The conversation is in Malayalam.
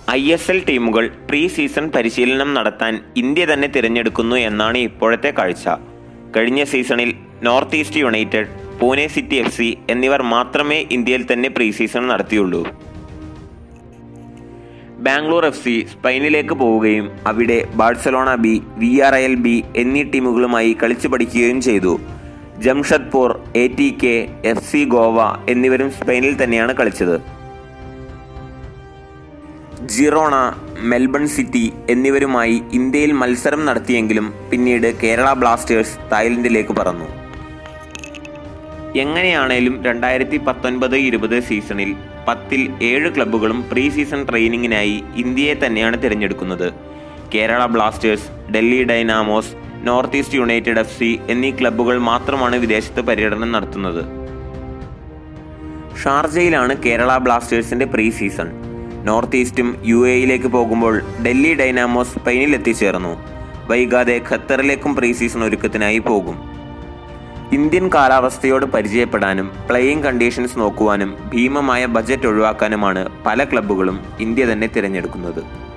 ഐ എസ് എൽ ടീമുകൾ പ്രീ സീസൺ പരിശീലനം നടത്താൻ ഇന്ത്യ തന്നെ തിരഞ്ഞെടുക്കുന്നു എന്നാണ് ഇപ്പോഴത്തെ കാഴ്ച കഴിഞ്ഞ സീസണിൽ north east united Pune city F C എന്നിവർ മാത്രമേ ഇന്ത്യയിൽ തന്നെ പ്രീ സീസൺ നടത്തിയുള്ളൂ ബാംഗ്ലൂർ എഫ് സി സ്പെയിനിലേക്ക് പോവുകയും അവിടെ Barcelona B V R L B എന്നീ ടീമുകളുമായി കളിച്ചു പഠിക്കുകയും ചെയ്തു Jamshedpur A T K F C Goa എന്നിവരും സ്പെയിനിൽ തന്നെയാണ് കളിച്ചത് ജിറോണ മെൽബൺ സിറ്റി എന്നിവരുമായി ഇന്ത്യയിൽ മത്സരം നടത്തിയെങ്കിലും പിന്നീട് കേരള ബ്ലാസ്റ്റേഴ്സ് തായ്ലൻഡിലേക്ക് പറന്നു എങ്ങനെയാണേലും രണ്ടായിരത്തി പത്തൊൻപത് ഇരുപത് സീസണിൽ പത്തിൽ ഏഴ് ക്ലബ്ബുകളും പ്രീ സീസൺ ട്രെയിനിങ്ങിനായി ഇന്ത്യയെ തന്നെയാണ് തിരഞ്ഞെടുക്കുന്നത് Kerala blasters Delhi dynamos north east united F C എന്നീ ക്ലബ്ബുകൾ മാത്രമാണ് വിദേശത്ത് പര്യടനം നടത്തുന്നത് ഷാർജയിലാണ് കേരള ബ്ലാസ്റ്റേഴ്സിന്റെ പ്രീ സീസൺ നോർത്ത് ഈസ്റ്റും യു എയിലേക്ക് പോകുമ്പോൾ ഡൽഹി ഡൈനാമോസ് സ്പെയിനിൽ എത്തിച്ചേർന്നു വൈകാതെ ഖത്തറിലേക്കും പ്രീ സീസൺ ഒരുക്കത്തിനായി പോകും ഇന്ത്യൻ കാലാവസ്ഥയോട് പരിചയപ്പെടാനും പ്ലേയിങ് കണ്ടീഷൻസ് നോക്കുവാനും ഭീമമായ ബജറ്റ് ഒഴിവാക്കാനുമാണ് പല ക്ലബ്ബുകളും ഇന്ത്യ തന്നെ തിരഞ്ഞെടുക്കുന്നത്